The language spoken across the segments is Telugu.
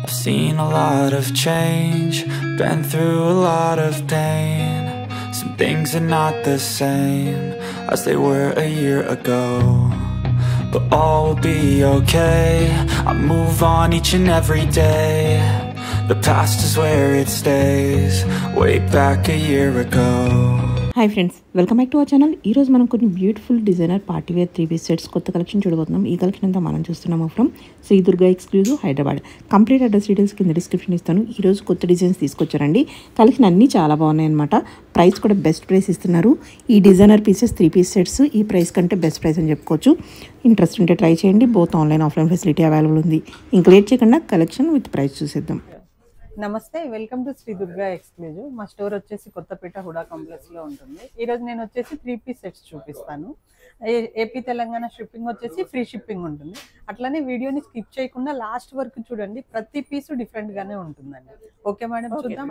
I've seen a lot of change, been through a lot of pain. Some things are not the same as they were a year ago. But all will be okay. I move on each and every day. The past is where it stays, way back a year ago. Hi friends welcome back to our channel ఈ రోజు మనం కొన్ని beautiful designer party wear three piece sets కొత్త కలెక్షన్ చూడబోతున్నాం ఈ కలెక్షన్ అంతా మనం చూస్తున్నాము from Shri Durga exclusive Hyderabad complete address details కింద డిస్క్రిప్షన్ ఇస్తాను ఈ రోజు కొత్త డిజైన్స్ తీసుకొచ్చారండి కలెక్షన్ అన్నీ చాలా బాగున్నాయి అనమాట ప్రైస్ కూడా బెస్ట్ ప్రైస్ ఇస్తున్నారు ఈ designer pieces three piece sets ఈ ప్రైస్ కంటే బెస్ట్ ప్రైస్ అని చెప్పుకోవచ్చు ఇంట్రెస్ట్ ఉంటే ట్రై చేయండి both online offline facility available ఉంది ఇంక లేట్ చేయకుండా కలెక్షన్ విత్ ప్రైస్ చూసేద్దాం నమస్తే welcome to Shri Durga exclusive మా స్టోర్ వచ్చేసి కొత్తపేట హుడా కాంప్లెక్స్ లో ఉంటుంది ఈ రోజు నేను వచ్చేసి త్రీ పీస్ సెట్స్ చూపిస్తాను ఏ- ఏపీ తెలంగాణ షిప్పింగ్ వచ్చేసి ఫ్రీ షిప్పింగ్ ఉంటుంది అట్లనే వీడియోని స్కిప్ చేయకుండా లాస్ట్ వరకు చూడండి ప్రతి పీసు డిఫరెంట్ గానే ఉంటుందండి ఓకే మేడం చూద్దాం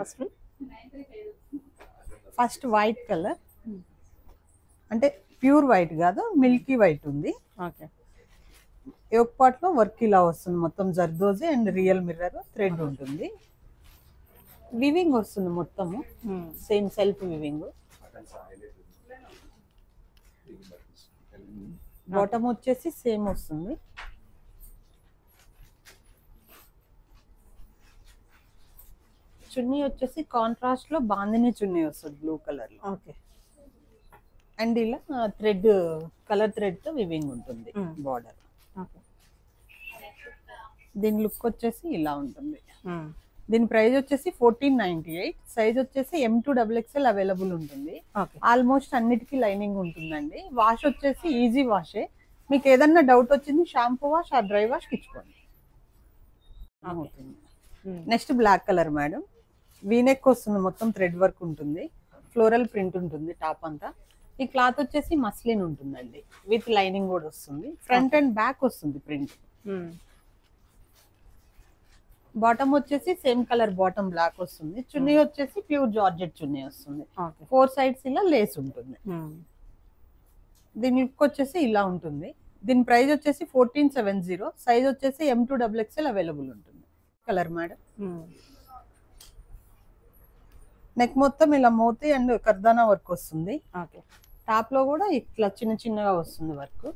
ఫస్ట్ వైట్ కలర్ అంటే ప్యూర్ వైట్ కాదు మిల్కీ వైట్ ఉంది ఓకే ఒక పార్ట్ లో వర్క్ ఇలా వస్తుంది మొత్తం zardozi and real mirror thread ఉంటుంది వివింగ్ వస్తుంది మొత్తము సేమ్ సెల్ఫ్ వివింగ్ బాటమ్ వచ్చేసి సేమ్ వస్తుంది చున్నీ వచ్చేసి కాంట్రాస్ట్ లో బాందిని చున్నీ వస్తుంది బ్లూ కలర్ లో ఓకే అండ్ ఇలా థ్రెడ్ కలర్ థ్రెడ్ తో వివింగ్ ఉంటుంది బార్డర్ ఓకే దీని లుక్ వచ్చేసి ఇలా ఉంటుంది దీని ప్రైస్ వచ్చేసి ఫోర్టీన్ నైన్టీ ఎయిట్ సైజ్ వచ్చేసి M to double XL available ఉంటుంది ఓకే ఆల్మోస్ట్ అన్నిటికీ లైనింగ్ ఉంటుందండి వాష్ వచ్చేసి ఈజీ వాషే మీకు ఏదన్నా డౌట్ వచ్చింది షాంపూ వాష్ ఆ డ్రై వాష్ ఇచ్చుకోండి next black colour madam V neck వస్తుంది మొత్తం థ్రెడ్ వర్క్ ఉంటుంది ఫ్లోరల్ ప్రింట్ ఉంటుంది టాప్ అంతా ఈ క్లాత్ వచ్చేసి మస్లిన్ ఉంటుందండి విత్ లైనింగ్ కూడా వస్తుంది ఫ్రంట్ అండ్ బ్యాక్ వస్తుంది ప్రింట్ బాటమ్ వచ్చేసి సేమ్ కలర్ బాటమ్ బ్లాక్ వస్తుంది చున్నీ వచ్చేసి ప్యూర్ జార్జెట్ చున్నీ వస్తుంది ఓకే ఫోర్ సైడ్స్ ఇలా లేస్ ఉంటుంది దీని లుక్ వచ్చేసి ఇలా ఉంటుంది దీని ప్రైస్ వచ్చేసి ఫోర్టీన్ సెవెన్ జీరో సైజ్ వచ్చేసి M to double XL available ఉంటుంది కలర్ మేడం నెక్ మొత్తం ఇలా మోతి అండ్ కర్దానా వర్క్ వస్తుంది ఓకే టాప్ లో కూడా ఇట్లా చిన్న చిన్నగా వస్తుంది work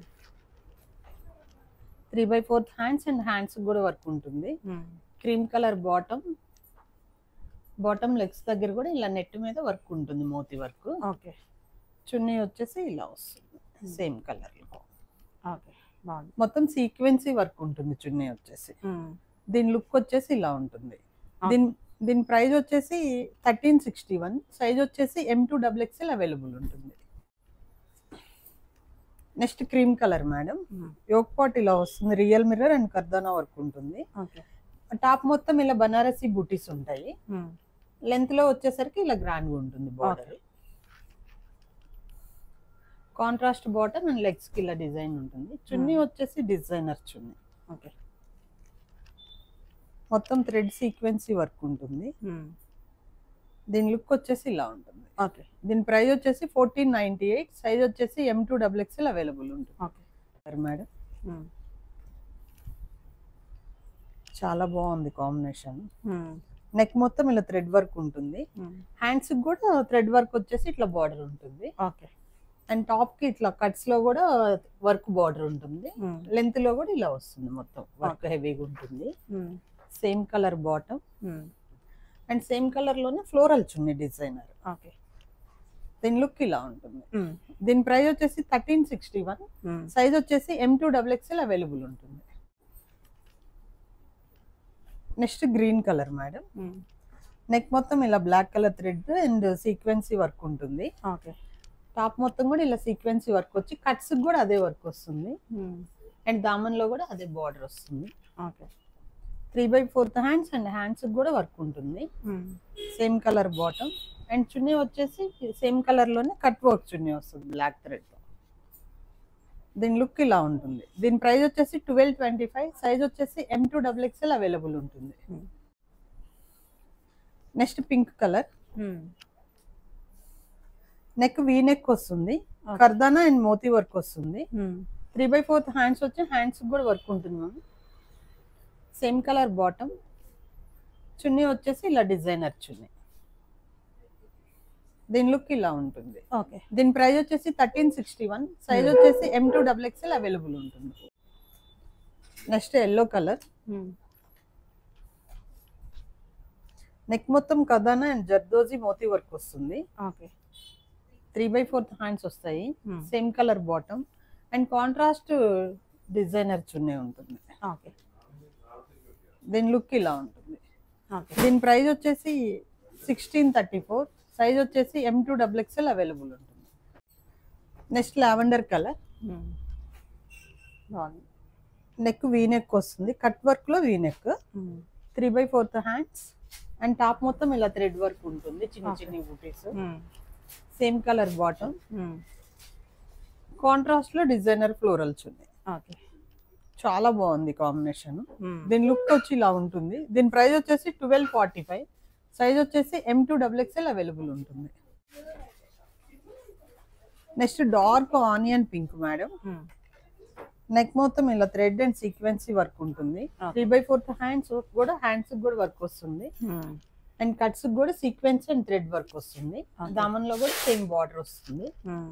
three by fourth hands and hands కూడా వర్క్ ఉంటుంది cream colour bottom bottom legs దగ్గర కూడా ఇలా నెట్ మీద వర్క్ ఉంటుంది మోతి వర్క్ ఓకే చున్నీ వచ్చేసి ఇలా వస్తుంది సేమ్ కలర్ లో ఓకే బాగుంది మొత్తం సీక్వెన్సీ వర్క్ ఉంటుంది చున్నీ వచ్చేసి దీని లుక్ వచ్చేసి ఇలా ఉంటుంది దీని దీని ప్రైస్ వచ్చేసి థర్టీన్ సిక్స్టీ వన్ సైజ్ వచ్చేసి M to double XL available ఉంటుంది next cream colour madam yoke part ఇలా వస్తుంది రియల్ మిర్రర్ అండ్ కర్దానా వర్క్ ఉంటుంది ఓకే టాప్ మొత్తం ఇలా బనారసి బుటీస్ ఉంటాయి లెంత్ లో వచ్చేసరికి ఇలా గ్రాండ్ గా ఉంటుంది border contrast bottom and legs కి ఇలా డిజైన్ ఉంటుంది చున్నీ వచ్చేసి డిజైనర్ చున్నీ ఓకే మొత్తం థ్రెడ్ సీక్వెన్సీ వర్క్ ఉంటుంది దీని లుక్ వచ్చేసి ఇలా ఉంటుంది ఓకే దీని ప్రైస్ వచ్చేసి ఫోర్టీన్ నైన్టీ ఎయిట్ సైజ్ వచ్చేసి M to double XL available ఉంటుంది ఓకే సరే మేడం చాలా బాగుంది కాంబినేషన్ నెక్ మొత్తం ఇలా థ్రెడ్ వర్క్ ఉంటుంది హ్యాండ్స్ కూడా థ్రెడ్ వర్క్ వచ్చేసి ఇట్లా బార్డర్ ఉంటుంది ఓకే అండ్ టాప్ కి ఇట్లా కట్స్ లో కూడా వర్క్ బార్డర్ ఉంటుంది లెంత్ లో కూడా ఇలా వస్తుంది మొత్తం వర్క్ హెవీగా ఉంటుంది same colour bottom and same colour లోనే ఫ్లోరల్ చున్నీ డిజైనర్ ఓకే దీని లుక్ ఇలా ఉంటుంది దీని ప్రైస్ వచ్చేసి థర్టీన్ సిక్స్టీ వన్ సైజ్ వచ్చేసి M to double XL available ఉంటుంది next green colour madam neck మొత్తం ఇలా black colour thread and సీక్వెన్సీ work ఉంటుంది ఓకే టాప్ మొత్తం కూడా ఇలా సీక్వెన్సీ వర్క్ వచ్చి కట్స్ కూడా అదే వర్క్ వస్తుంది అండ్ దామన్ లో కూడా అదే బార్డర్ వస్తుంది okay three by fourth hands and hands కూడా వర్క్ ఉంటుంది same colour bottom and chunni వచ్చేసి సేమ్ కలర్ లోనే కట్ వర్క్ చున్నీ వస్తుంది బ్లాక్ థ్రెడ్ తో దీని లుక్ ఇలా ఉంటుంది దీని ప్రైస్ వచ్చేసి ట్వెల్వ్ ట్వంటీ ఫైవ్ సైజ్ వచ్చేసి M to double XL available ఉంటుంది next pink colour neck V neck వస్తుంది కర్దానా అండ్ మోతీ వర్క్ వస్తుంది త్రీ బై ఫోర్త్ హ్యాండ్స్ వచ్చి హ్యాండ్స్ కూడా వర్క్ ఉంటుంది ma'am same colour bottom chunni వచ్చేసి ఇలా డిజైనర్ చున్నీ దీని లుక్ ఇలా ఉంటుంది ఓకే దీని ప్రైస్ వచ్చేసి థర్టీన్ సిక్స్టీ వన్ సైజ్ వచ్చేసి M to double XL available ఉంటుంది నెక్స్ట్ ఎల్లో కలర్ నెక్ మొత్తం కదానా అండ్ జర్దోజీ మోతీ వర్క్ వస్తుంది okay three by fourth hands వస్తాయి Hmm. Same colour bottom and contrast designer chunni ఉంటుంది ఓకే దీని లుక్ ఇలా ఉంటుంది ఓకే దీని ప్రైస్ వచ్చేసి సిక్స్టీన్ థర్టీ ఫోర్ సైజ్ వచ్చేసి M to double XL available ఉంటుంది నెక్స్ట్ లావెండర్ కలర్ బాగుంది నెక్ వీ నెక్ వస్తుంది కట్ వర్క్ లో V neck three by fourth hands and top మొత్తం ఇలా థ్రెడ్ వర్క్ ఉంటుంది చిన్న Okay. చిన్న బూటీస్ same colour bottom Hmm. Contrast లో డిజైనర్ ఫ్లోరల్స్ ఉన్నాయి ఓకే చాలా బాగుంది కాంబినేషన్ Hmm. దీని లుక్ వచ్చి ఇలా ఉంటుంది దీని ప్రైస్ వచ్చేసి ట్వెల్వ్ ఫార్టీ ఫైవ్ సైజ్ వచ్చేసి M to double XL available ఉంటుంది next dark onion pink madam Hmm. Neck మొత్తం ఇలా థ్రెడ్ అండ్ సీక్వెన్సీ వర్క్ ఉంటుంది Okay. Three by fourth hands కూడా హ్యాండ్స్ కూడా వర్క్ వస్తుంది Hmm. అండ్ కట్స్ కూడా సీక్వెన్స్ అండ్ థ్రెడ్ వర్క్ వస్తుంది Okay. దామన్ లో కూడా సేమ్ బార్డర్ వస్తుంది Hmm.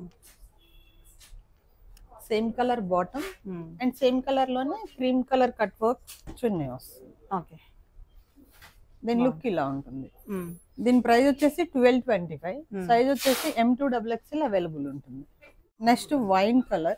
Same colour bottom Hmm. And same colour లోనే cream colour cut work chunni వస్తుంది ఓకే దీని లుక్ ఇలా ఉంటుంది Hmm. దీని ప్రైస్ వచ్చేసి twelve twenty five Hmm. Size వచ్చేసి M to double XL available ఉంటుంది నెక్స్ట్ వైన్ కలర్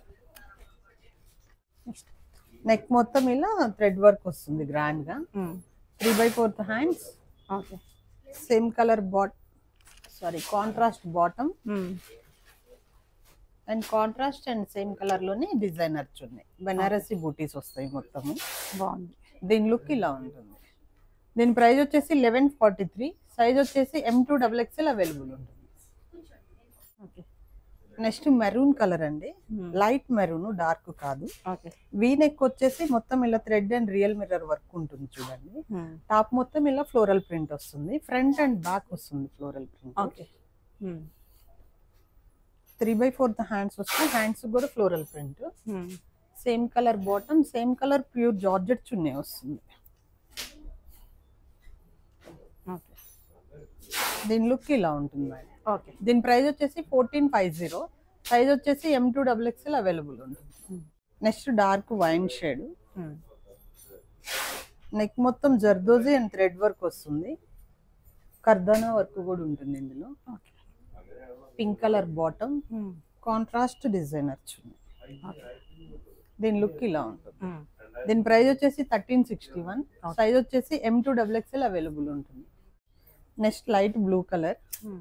నెక్ మొత్తం ఇలా థ్రెడ్ వర్క్ వస్తుంది గ్రాండ్ గా Hmm. Three by fourth hands okay same colour బాట్ sorry contrast bottom Hmm. And contrast and same colour లోనే డిజైనర్ చున్నీ బెనారసి బూటీస్ వస్తాయి మొత్తము బాగుంది దీని లుక్ ఇలా ఉంటుంది దీని ప్రైస్ వచ్చేసి లెవెన్ ఫార్టీ త్రీ సైజ్ వచ్చేసి M to double XL available ఉంటుంది ఓకే నెక్స్ట్ మెరూన్ కలర్ అండి Hmm. లైట్ మెరూన్ డార్క్ కాదు ఓకే వీ నెక్ వచ్చేసి మొత్తం ఇలా thread and real mirror work ఉంటుంది చూడండి Hmm. టాప్ మొత్తం ఇలా ఫ్లోరల్ ప్రింట్ వస్తుంది ఫ్రంట్ అండ్ బ్యాక్ వస్తుంది floral print okay Hmm. Three by fourth hands వస్తాయి హ్యాండ్స్ కూడా floral print Hmm. Same colour bottom same colour pure georgette chunni వస్తుంది ఓకే దీని లుక్ ఇలా ఉంటుంది మేడం ఓకే దీని ప్రైస్ వచ్చేసి ఫోర్టీన్ ఫైవ్ జీరో సైజ్ వచ్చేసి M to double XL available ఉంటుంది Hmm. Next dark wine shade Hmm. Neck మొత్తం జర్దోజీ అండ్ థ్రెడ్ వర్క్ వస్తుంది కర్దానా వర్క్ కూడా ఉంటుంది ఇందులో okay pink colour bottom Hmm. Contrast designer chunni okay దీని లుక్ ఇలా ఉంటుంది Hmm. దీని ప్రైస్ వచ్చేసి thirteen sixty one Okay. Size వచ్చేసి M to double XL available ఉంటుంది next light blue colour Hmm.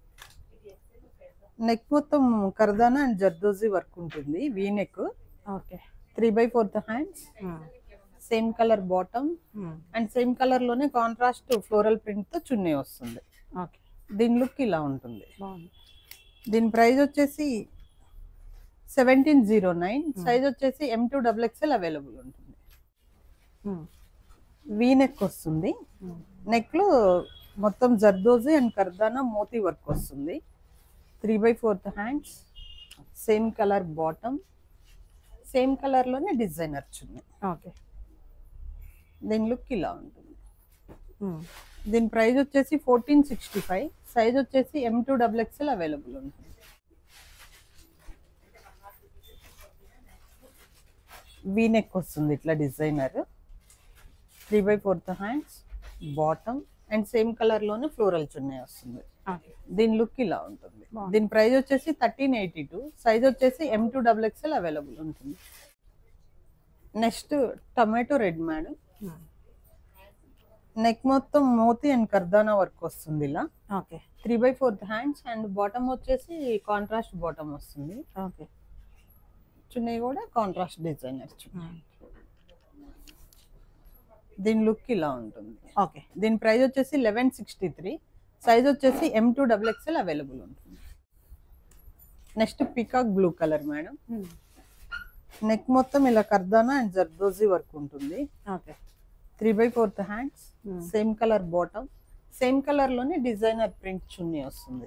Neck మొత్తం కర్దానా అండ్ జర్దోజీ వర్క్ ఉంటుంది V neck okay three by fourth hands Hmm. Same colour bottom Hmm. And same colour లోనే కాంట్రాస్ట్ ఫ్లోరల్ ప్రింట్ తో చున్నీ వస్తుంది ఓకే దీని లుక్ ఇలా ఉంటుంది బాగుంది దీని ప్రైస్ వచ్చేసి సెవెంటీన్ జీరో నైన్ సైజ్ వచ్చేసి M to double XL available ఉంటుంది Hmm. వీ నెక్ వస్తుంది Hmm. నెక్ లో మొత్తం జర్దోజీ అండ్ కర్దానా మోతీ వర్క్ వస్తుంది three by fourth hands same colour bottom same colour లోనే డిజైనర్ చున్నీ ఓకే దీని లుక్ ఇలా ఉంటుంది Hmm. దీని ప్రైస్ వచ్చేసి ఫోర్టీన్ సిక్స్టీ ఫైవ్ సైజ్ వచ్చేసి M to double XL available ఉంటుంది వీ నెక్ వస్తుంది ఇట్లా designer three by fourth hands bottom and same colour లోనే ఫ్లోరల్ చున్నీ వస్తుంది ఓకే దీని లుక్ ఇలా ఉంటుంది బాగుంది. దీని ప్రైస్ వచ్చేసి థర్టీన్ ఎయిటీ టూ సైజ్ వచ్చేసి M to double XL available ఉంటుంది next tomato red madam Hmm. Neck మొత్తం మోతీ అండ్ కర్దానా వర్క్ వస్తుంది ఇలా okay three by fourth hands and bottom వచ్చేసి కాంట్రాస్ట్ బాటమ్ వస్తుంది ఓకే చున్నీ కూడా కాంట్రాస్ట్ డిజైనర్ చున్నీ Hmm. దీని లుక్ ఇలా ఉంటుంది ఓకే దీని ప్రైస్ వచ్చేసి లెవెన్ సిక్స్టీ త్రీ సైజ్ వచ్చేసి M to double XL available ఉంటుంది next peacock blue colour madam Hmm. Neck మొత్తం ఇలా కర్దానా అండ్ జర్దోజీ వర్క్ ఉంటుంది okay three by fourth hands Hmm. Same colour bottom same colour లోనే డిజైనర్ ప్రింట్ చున్నీ వస్తుంది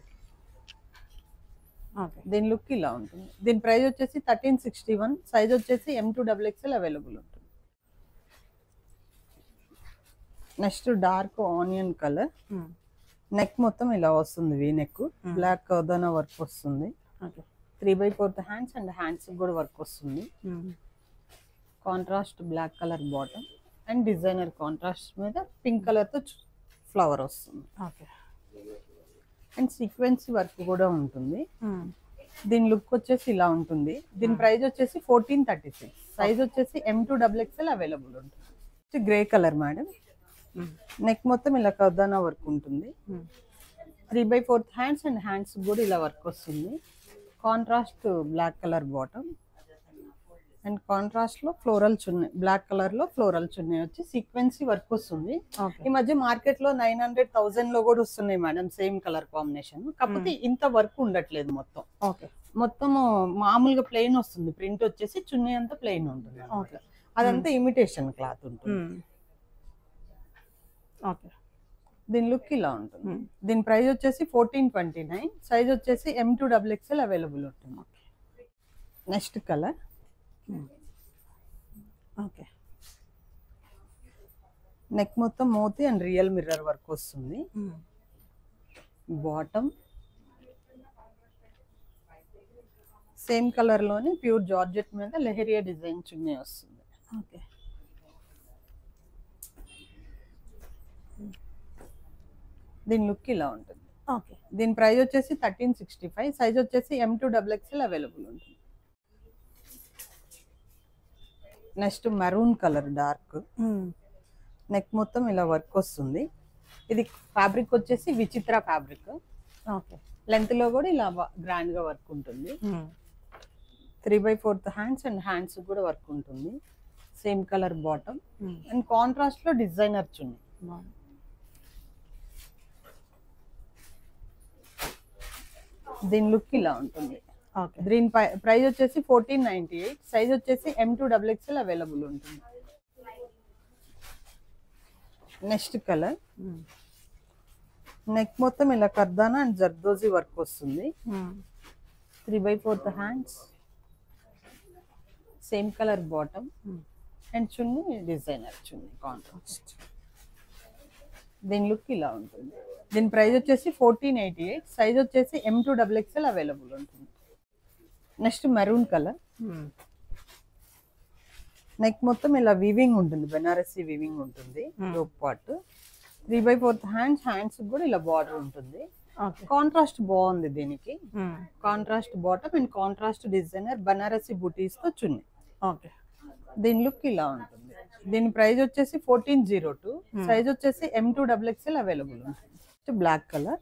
ఓకే దీని లుక్ ఇలా ఉంటుంది దీని ప్రైస్ వచ్చేసి థర్టీన్ సిక్స్టీ వన్ సైజ్ వచ్చేసి M to double XL available ఉంటుంది next dark onion colour neck మొత్తం ఇలా వస్తుంది వీ నెక్ బ్లాక్ కర్దన వర్క్ వస్తుంది okay three by fourth hands and hands కూడా వర్క్ వస్తుంది contrast black colour bottom and designer contrast మీద పింక్ కలర్తో ఫ్లవర్ వస్తుంది ఓకే అండ్ సీక్వెన్సీ వర్క్ కూడా ఉంటుంది దీని లుక్ వచ్చేసి ఇలా ఉంటుంది దీని ప్రైస్ వచ్చేసి ఫోర్టీన్ థర్టీ సిక్స్ సైజ్ వచ్చేసి M to double XL available ఉంటుంది గ్రే కలర్ మేడం నెక్ మొత్తం ఇలా కర్దానా వర్క్ ఉంటుంది three by fourth hands and hands కూడా ఇలా వర్క్ వస్తుంది contrast black colour bottom and contrast లో ఫ్లోరల్ చున్నీ బ్లాక్ కలర్ లో ఫ్లోరల్ చున్నీ వచ్చి సీక్వెన్సీ వర్క్ వస్తుంది ఓకే ఈ మధ్య మార్కెట్ లో నైన్ హండ్రెడ్ థౌసండ్ లో కూడా వస్తున్నాయి మేడం సేమ్ కలర్ కాంబినేషన్ కాకపోతే ఇంత వర్క్ ఉండట్లేదు మొత్తం ఓకే మొత్తం మామూలుగా ప్లెయిన్ వస్తుంది ప్రింట్ వచ్చేసి చున్నీ అంతా ప్లెయిన్ ఉంటుంది ఓకే అదంతా ఇమిటేషన్ క్లాత్ ఉంటుంది ఓకే దీని లుక్ ఇలా ఉంటుంది దీని ప్రైస్ వచ్చేసి ఫోర్టీన్ ట్వంటీ నైన్ సైజ్ వచ్చేసి M to double XL available ఉంటుంది నెక్స్ట్ కలర్ ఓకే నెక్ మొత్తం మోతి అండ్ రియల్ మిర్రర్ వర్క్ వస్తుంది బాటమ్ సేమ్ కలర్ లోనే ప్యూర్ జార్జెట్ మీద లెహరియా డిజైన్ చున్నీ వస్తుంది ఓకే దీని లుక్ ఇలా ఉంటుంది ఓకే దీని ప్రైస్ వచ్చేసి థర్టీన్ సిక్స్టీ ఫైవ్ సైజ్ వచ్చేసి M to double XL available ఉంటుంది next maroon colour dark neck మొత్తం ఇలా వర్క్ వస్తుంది ఇది ఫ్యాబ్రిక్ వచ్చేసి విచిత్ర ఫ్యాబ్రిక్ ఓకే లెంత్ లో కూడా ఇలా గ్రాండ్ గా వర్క్ ఉంటుంది three by fourth hands and hands కూడా వర్క్ ఉంటుంది same colour bottom and contrast లో డిజైనర్ చున్నీ దీని లుక్ ఇలా ఉంటుంది ఓకే దీని ప్రైస్ వచ్చేసి ఫోర్టీన్ నైన్టీ ఎయిట్ సైజ్ వచ్చేసి M to double XL available ఉంటుంది నెక్స్ట్ కలర్ నెక్ మొత్తం ఇలా కర్దానా అండ్ జర్దోజీ వర్క్ వస్తుంది three by fourth hands same colour bottom and chunni designer chunni contrast దీని లుక్ ఇలా ఉంటుంది దీని ప్రైస్ వచ్చేసి ఫోర్టీన్ ఎయిటీ ఎయిట్ సైజ్ వచ్చేసి M to double XL available ఉంటుంది నెక్స్ట్ మెరూన్ కలర్ నెక్ మొత్తం ఇలా వీవింగ్ ఉంటుంది బెనారసీ వీవింగ్ ఉంటుంది లోప్ part three by fourth hands hands కూడా ఇలా బార్డర్ ఉంటుంది ఓకే కాంట్రాస్ట్ బాగుంది దీనికి contrast bottom and contrast designer Banarasi బుటీస్ తో చున్నీ ఓకే దీని లుక్ ఇలా ఉంటుంది దీని ప్రైస్ వచ్చేసి ఫోర్టీన్ జీరో టూ సైజ్ వచ్చేసి M to double XL available ఉంటుంది బ్లాక్ కలర్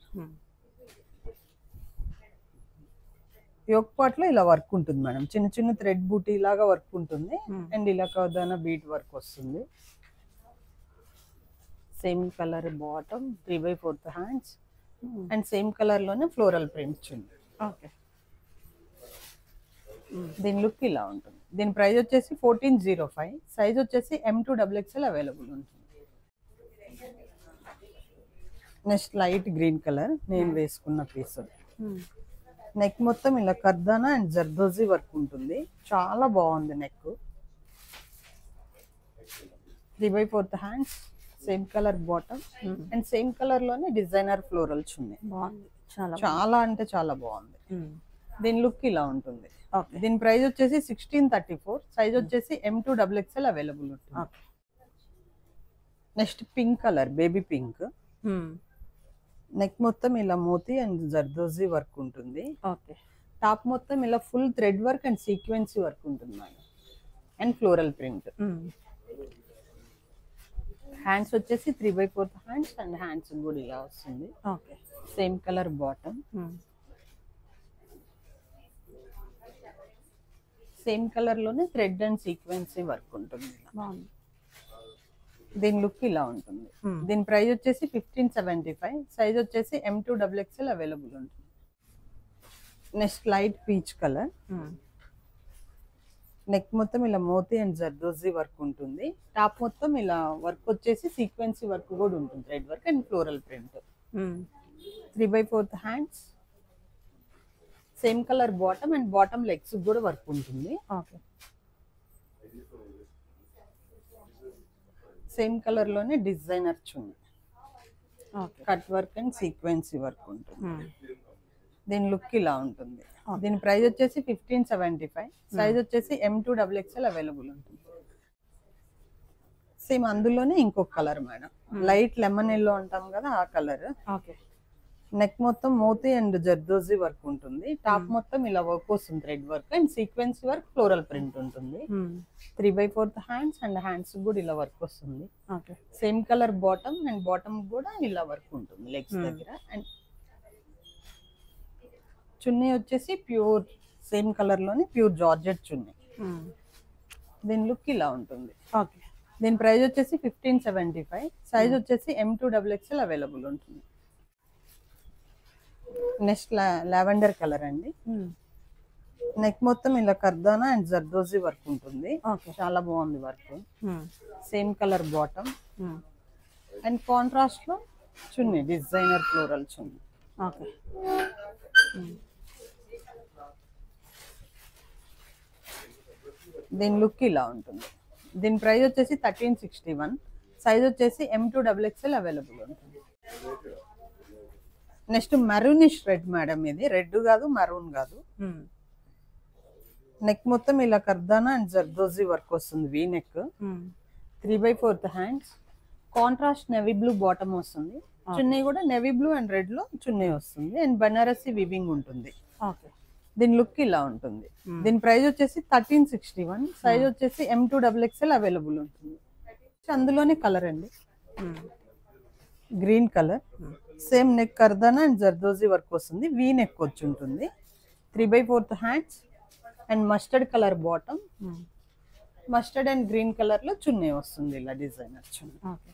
యోక్ పాట్ లో ఇలా వర్క్ ఉంటుంది మేడం చిన్న చిన్న థ్రెడ్ బూటీ లాగా వర్క్ ఉంటుంది అండ్ ఇలా కదన బీట్ వర్క్ వస్తుంది same colour bottom three by fourth hands and same colour లోనే ఫ్లోరల్ ప్రింట్స్ ఉంది ఓకే దీని లుక్ ఇలా ఉంటుంది దీని ప్రైస్ వచ్చేసి ఫోర్టీన్ జీరో ఫైవ్ సైజ్ వచ్చేసి M to double XL available ఉంటుంది నెక్స్ట్ లైట్ గ్రీన్ కలర్ నేను వేసుకున్న పీస్ నెక్ మొత్తం ఇలా కర్దానా అండ్ జర్దోజీ వర్క్ ఉంటుంది చాలా బాగుంది neck three by fourth hands same colour bottom and same colour లోనే డిజైనర్ ఫ్లోరల్స్ ఉన్నాయి బాగుంది చాలా చాలా అంటే చాలా బాగుంది దీని లుక్ ఇలా ఉంటుంది ఓకే దీని ప్రైస్ వచ్చేసి సిక్స్టీన్ థర్టీ ఫోర్ సైజ్ వచ్చేసి M to double XL available ఉంటుంది okay next pink colour baby pink neck మొత్తం ఇలా మోతి అండ్ జర్దోజీ వర్క్ ఉంటుంది ఓకే టాప్ మొత్తం ఇలా full thread work and సీక్వెన్సీ work ఉంటుంది madam and floral print hands వచ్చేసి three by fourth hands and hands కూడా ఇలా వస్తుంది okay same colour bottom same colour లోనే థ్రెడ్ అండ్ సీక్వెన్సీ వర్క్ ఉంటుంది బాగుంది దీని లుక్ ఇలా ఉంటుంది దీని ప్రైస్ వచ్చేసి ఫిఫ్టీన్ సెవెంటీ ఫైవ్ సైజ్ వచ్చేసి M to double XL available ఉంటుంది next light peach colour neck మొత్తం ఇలా మోతి అండ్ జర్దోజీ వర్క్ ఉంటుంది టాప్ మొత్తం ఇలా వర్క్ వచ్చేసి సీక్వెన్సీ వర్క్ కూడా ఉంటుంది thread work and floral print three by fourth hands same colour bottom and bottom legs కూడా వర్క్ ఉంటుంది ఓకే సేమ్ కలర్ లోనే designer chunni okay cut work and సీక్వెన్సీ work ఉంటుంది దీని లుక్ ఇలా ఉంటుంది దీని ప్రైస్ వచ్చేసి ఫిఫ్టీన్ సెవెంటీ ఫైవ్ సైజ్ వచ్చేసి M to double XL available ఉంటుంది సేమ్ అందులోనే ఇంకొక colour madam light lemon yellow అంటాం కదా ఆ కలర్ ఓకే నెక్ మొత్తం మోతీ అండ్ జర్దోజీ వర్క్ ఉంటుంది టాప్ మొత్తం ఇలా వర్క్ వస్తుంది thread work and sequence work floral print ఉంటుంది three by fourth hands and hands కూడా ఇలా వర్క్ వస్తుంది okay same colour bottom and bottom కూడా ఇలా వర్క్ ఉంటుంది లెగ్స్ దగ్గర అండ్ చున్నీ వచ్చేసి ప్యూర్ సేమ్ కలర్ లోని ప్యూర్ జార్జెట్ చున్నీ దీని లుక్ ఇలా ఉంటుంది ఓకే దీని ప్రైస్ వచ్చేసి ఫిఫ్టీన్ సెవెంటీ ఫైవ్ సైజ్ వచ్చేసి M to double XL available ఉంటుంది నెక్స్ట్ లావెండర్ కలర్ అండి నెక్ మొత్తం ఇలా కర్దానా అండ్ జర్దోజీ వర్క్ ఉంటుంది ఓకే చాలా బాగుంది work same colour bottom and contrast లో chunni designer floral chunni okay దీని లుక్ ఇలా ఉంటుంది దీని ప్రైస్ వచ్చేసి థర్టీన్ సిక్స్టీ వన్ సైజ్ వచ్చేసి M to double XL available ఉంటుంది నెక్స్ట్ మెరూనిష్ రెడ్ మేడం ఇది రెడ్ కాదు మెరూన్ కాదు నెక్ మొత్తం ఇలా కర్దానా అండ్ జర్దోజీ వర్క్ వస్తుంది V neck three by fourth hands contrast navy blue bottom వస్తుంది చున్నీ కూడా నెవీ బ్లూ అండ్ రెడ్ లో చున్నీ వస్తుంది అండ్ బనారసి వివింగ్ ఉంటుంది ఓకే దీని లుక్ ఇలా ఉంటుంది దీని ప్రైస్ వచ్చేసి థర్టీన్ సిక్స్టీ వన్ సైజ్ వచ్చేసి M to double XL available ఉంటుంది అందులోనే కలర్ అండి green colour same neck kardana and zardozi work వస్తుంది వీ నెక్ వచ్చి ఉంటుంది three by fourth hands and mustard colour bottom mustard and green colour లో చున్నీ వస్తుంది ఇలా డిజైనర్ చున్నీ ఓకే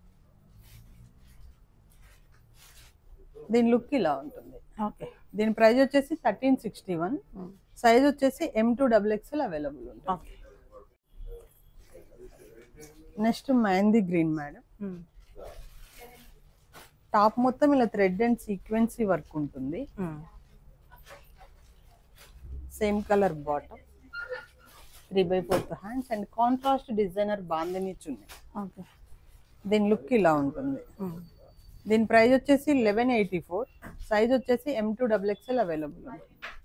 దీని లుక్ ఇలా ఉంటుంది ఓకే దీని ప్రైస్ వచ్చేసి థర్టీన్ సిక్స్టీ వన్ సైజ్ వచ్చేసి M to double XL available ఉంటుంది okay next mehndi green madam top మొత్తం ఇలా థ్రెడ్ అండ్ సీక్వెన్సీ వర్క్ ఉంటుంది same colour bottom three by fourth hands and contrast designer bandhani chunni okay దీని లుక్ ఇలా ఉంటుంది దీని ప్రైస్ వచ్చేసి లెవెన్ ఎయిటీ ఫోర్ సైజ్ వచ్చేసి M to double XL available ఉంటుంది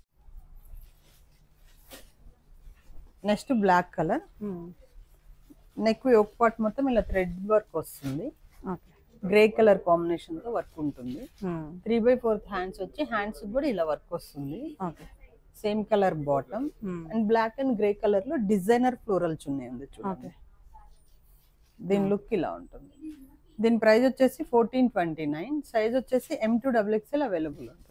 next black colour neck yoke part మొత్తం ఇలా థ్రెడ్ వర్క్ వస్తుంది ఓకే గ్రే కలర్ కాంబినేషన్ తో వర్క్ ఉంటుంది త్రీ బై ఫోర్త్ హ్యాండ్స్ వచ్చి హ్యాండ్స్ కూడా ఇలా వర్క్ వస్తుంది okay same colour bottom and black and grey colour లో డిజైనర్ ఫ్లోరల్ చున్నీ ఉంది చూడండి ఓకే దీని లుక్ ఇలా ఉంటుంది దీని ప్రైస్ వచ్చేసి ఫోర్టీన్ ట్వంటీ నైన్ సైజ్ వచ్చేసి M to double XL available ఉంటుంది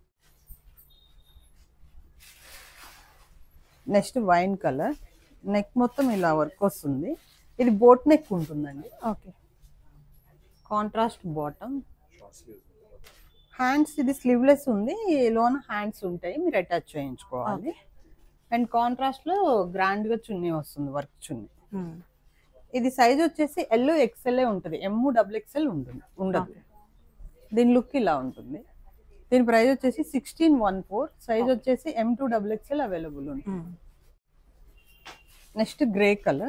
నెక్స్ట్ వైన్ కలర్ నెక్ మొత్తం ఇలా వర్క్ వస్తుంది ఇది బోట్ నెక్ ఉంటుందండి ఓకే కాంట్రాస్ట్ బాటమ్ హ్యాండ్స్ ఇది స్లీవ్లెస్ ఉంది లోన హ్యాండ్స్ ఉంటాయి మీరు అటాచ్ చేయించుకోవాలి అండ్ కాంట్రాస్ట్ లో గ్రాండ్ గా చున్నీ వస్తుంది వర్క్ చున్నీ ఇది సైజ్ వచ్చేసి ఎల్లో ఎక్స్ఎల్ ఉంటుంది ఎమ్ డబుల్ ఎక్స్ఎల్ ఉంటుంది ఉండదు దీని లుక్ ఇలా ఉంటుంది దీని ప్రైస్ వచ్చేసి సిక్స్టీన్ వన్ ఫోర్ సైజ్ వచ్చేసి M to double XL available ఉంటుంది నెక్స్ట్ గ్రే కలర్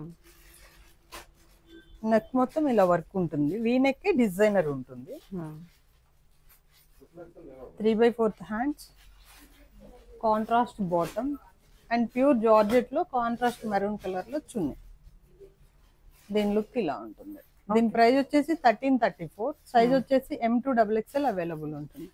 నెక్ మొత్తం ఇలా వర్క్ ఉంటుంది వీ నెక్ డిజైనర్ ఉంటుంది three by fourth hands contrast bottom and pure georgette లో కాంట్రాస్ట్ మెరూన్ కలర్ లో చున్నీ దీని లుక్ ఇలా ఉంటుంది దీని ప్రైస్ వచ్చేసి థర్టీన్ థర్టీ ఫోర్ సైజ్ వచ్చేసి M to double XL available ఉంటుంది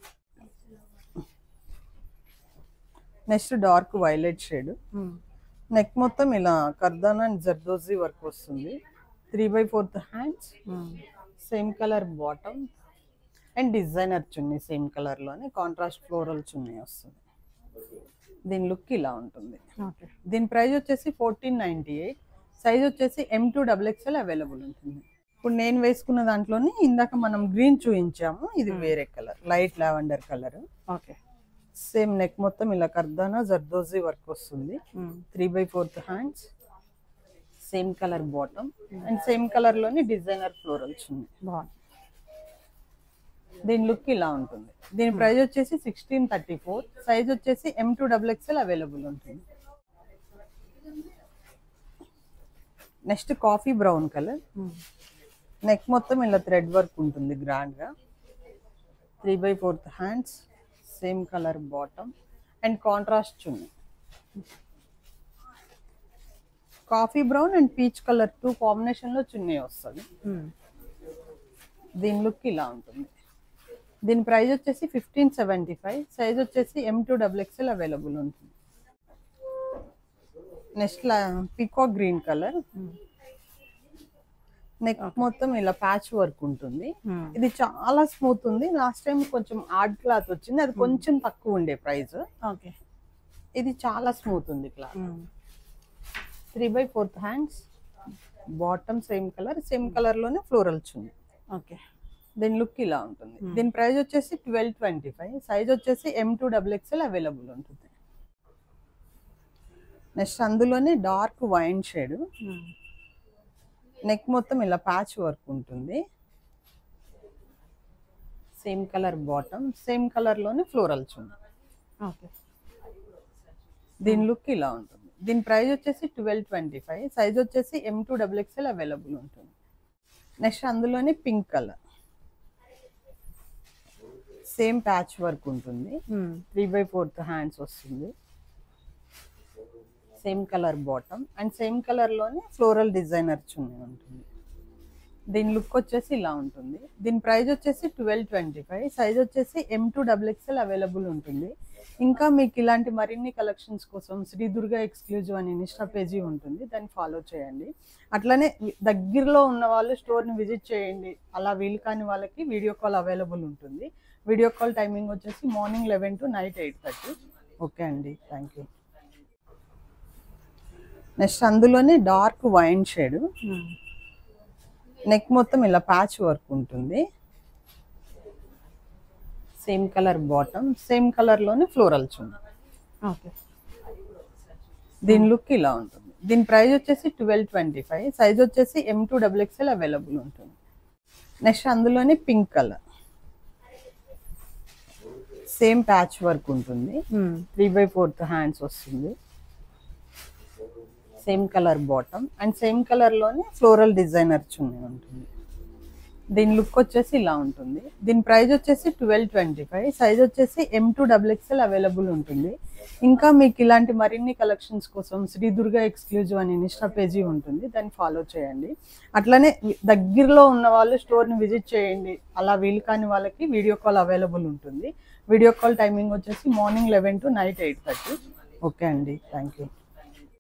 next dark violet shade neck మొత్తం ఇలా కర్దాన్ అండ్ జర్దోజీ వర్క్ వస్తుంది three by fourth hands same colour bottom and designer chunni same colour లోనే కాంట్రాస్ట్ ఫ్లోరల్ చున్నీ వస్తుంది దీని లుక్ ఇలా ఉంటుంది ఓకే దీని ప్రైస్ వచ్చేసి ఫోర్టీన్ నైన్టీ ఎయిట్ సైజ్ వచ్చేసి M to double XL available ఉంటుంది ఇప్పుడు నేను వేసుకున్న దాంట్లోనే ఇందాక మనం గ్రీన్ చూపించాము ఇది వేరే colour light lavender colour okay same neck మొత్తం ఇలా కర్దానా జర్దోజీ వర్క్ వస్తుంది three by fourth hands same colour bottom and same colour లోని డిజైనర్ ఫ్లోరల్స్ ఉన్నాయి బాగుంది దీని లుక్ ఇలా ఉంటుంది దీని ప్రైస్ వచ్చేసి సిక్స్టీన్ థర్టీ ఫోర్ సైజ్ వచ్చేసి M to double XL available ఉంటుంది next coffee brown colour neck మొత్తం ఇలా థ్రెడ్ వర్క్ ఉంటుంది గ్రాండ్గా three by fourth hands same colour bottom and contrast chunni coffee brown and peach colour two కాంబినేషన్లో చున్నీ వస్తుంది దీని లుక్ ఇలా ఉంటుంది దీని ప్రైస్ వచ్చేసి ఫిఫ్టీన్ సెవెంటీ ఫైవ్ సైజ్ వచ్చేసి M to double XL available ఉంటుంది next peacock green colour neck మొత్తం ఇలా ప్యాచ్ వర్క్ ఉంటుంది ఇది చాలా స్మూత్ ఉంది లాస్ట్ టైం కొంచెం ఆర్డ్ క్లాత్ వచ్చింది అది కొంచెం తక్కువ ఉండే ప్రైస్ ఓకే ఇది చాలా స్మూత్ ఉంది cloth three by fourth hands bottom same colour same colour లోనే ఫ్లోరల్ చున్నీ ఓకే దీని లుక్ ఇలా ఉంటుంది దీని ప్రైస్ వచ్చేసి ట్వెల్వ్ ట్వంటీ ఫైవ్ సైజ్ వచ్చేసి M to double XL available ఉంటుంది నెక్స్ట్ అందులోనే డార్క్ వైన్ షేడ్ నెక్ మొత్తం ఇలా ప్యాచ్ వర్క్ ఉంటుంది same colour bottom same colour లోనే ఫ్లోరల్ చున్నీ ఓకే దీని లుక్ ఇలా ఉంటుంది దీని ప్రైస్ వచ్చేసి ట్వెల్వ్ ట్వంటీ ఫైవ్ సైజ్ వచ్చేసి M to double XL available ఉంటుంది నెక్స్ట్ అందులోనే pink colour same patch work ఉంటుంది త్రీ బై ఫోర్త్ హ్యాండ్స్ వస్తుంది same colour bottom and same కలర్లోనే ఫ్లోరల్ డిజైనర్ చున్నీ ఉంటుంది దీని లుక్ వచ్చేసి ఇలా ఉంటుంది దీని ప్రైస్ వచ్చేసి ట్వెల్వ్ ట్వంటీ ఫైవ్ సైజ్ వచ్చేసి M to double XL available ఉంటుంది ఇంకా మీకు ఇలాంటి మరిన్ని కలెక్షన్స్ కోసం శ్రీ దుర్గా ఎక్స్క్లూజివ్ అని ఇన్స్టా పేజీ ఉంటుంది దాన్ని ఫాలో చేయండి అట్లనే దగ్గరలో ఉన్న వాళ్ళు స్టోర్ని విజిట్ చేయండి అలా వీలు కాని వాళ్ళకి వీడియో కాల్ అవైలబుల్ ఉంటుంది వీడియో కాల్ టైమింగ్ వచ్చేసి morning eleven to night eight thirty okay అండి థ్యాంక్ యూ నెక్స్ట్ అందులోనే డార్క్ వైన్ షేడ్ నెక్ మొత్తం ఇలా ప్యాచ్ వర్క్ ఉంటుంది సేమ్ కలర్ బాటమ్ సేమ్ కలర్లోనే ఫ్లోరల్ చున్నీ ఓకే దీని లుక్ ఇలా ఉంటుంది దీని ప్రైస్ వచ్చేసి ట్వెల్వ్ ట్వంటీ ఫైవ్ సైజ్ వచ్చేసి M to double XL available ఉంటుంది నెక్స్ట్ అందులోనే pink colour same patch work ఉంటుంది త్రీ బై ఫోర్త్ హ్యాండ్స్ వస్తుంది same colour bottom and same కలర్లోనే ఫ్లోరల్ డిజైనర్ చున్నీ ఉంటుంది దీని లుక్ వచ్చేసి ఇలా ఉంటుంది దీని ప్రైస్ వచ్చేసి ట్వెల్వ్ ట్వంటీ ఫైవ్ సైజ్ వచ్చేసి M to double XL available ఉంటుంది ఇంకా మీకు ఇలాంటి మరిన్ని కలెక్షన్స్ కోసం శ్రీ దుర్గా ఎక్స్క్లూజివ్ అని ఇన్స్టా పేజీ ఉంటుంది దాన్ని ఫాలో చేయండి అట్లనే దగ్గరలో ఉన్న వాళ్ళు స్టోర్ని విజిట్ చేయండి అలా వీలు కాని వాళ్ళకి వీడియో కాల్ అవైలబుల్ ఉంటుంది వీడియో కాల్ టైమింగ్ వచ్చేసి morning eleven to night eight thirty okay అండి థ్యాంక్ యూ